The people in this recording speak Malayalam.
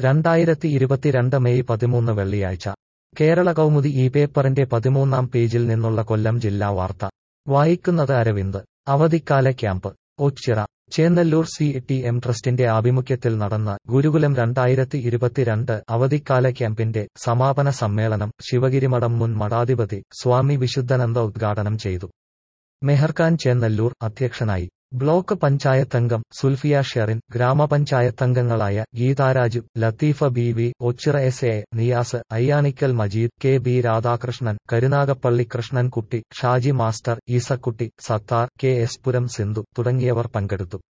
രണ്ടായിരത്തി ഇരുപത്തിരണ്ട് മെയ് പതിമൂന്ന് വെള്ളിയാഴ്ച കേരള കൗമുദി ഈ പേപ്പറിന്റെ പതിമൂന്നാം പേജിൽ നിന്നുള്ള കൊല്ലം ജില്ലാ വാർത്ത വായിക്കുന്നത് അരവിന്ദ് അവധിക്കാല camp Ochira Chennallur C T M ട്രസ്റ്റിന്റെ ആഭിമുഖ്യത്തിൽ നടന്ന ഗുരുകുലം രണ്ടായിരത്തി ഇരുപത്തിരണ്ട് അവധിക്കാല ക്യാമ്പിന്റെ സമാപന സമ്മേളനം ശിവഗിരിമഠം മുൻ മഠാധിപതി സ്വാമി വിശുദ്ധനന്ദ ഉദ്ഘാടനം ചെയ്തു മെഹർഖാൻ ചേന്നല്ലൂർ അധ്യക്ഷനായി ബ്ലോക്ക് പഞ്ചായത്തംഗം സുൽഫിയ ഷെറിൻ ഗ്രാമപഞ്ചായത്തംഗങ്ങളായ Geetharaju Latheefa B V Ochira S A Niyas Ayyanikkal Majeed K B Radhakrishnan Karunagappally Krishnankutty Shaji master Esakutty Sathar K S Puram Sindhu തുടങ്ങിയവർ പങ്കെടുത്തു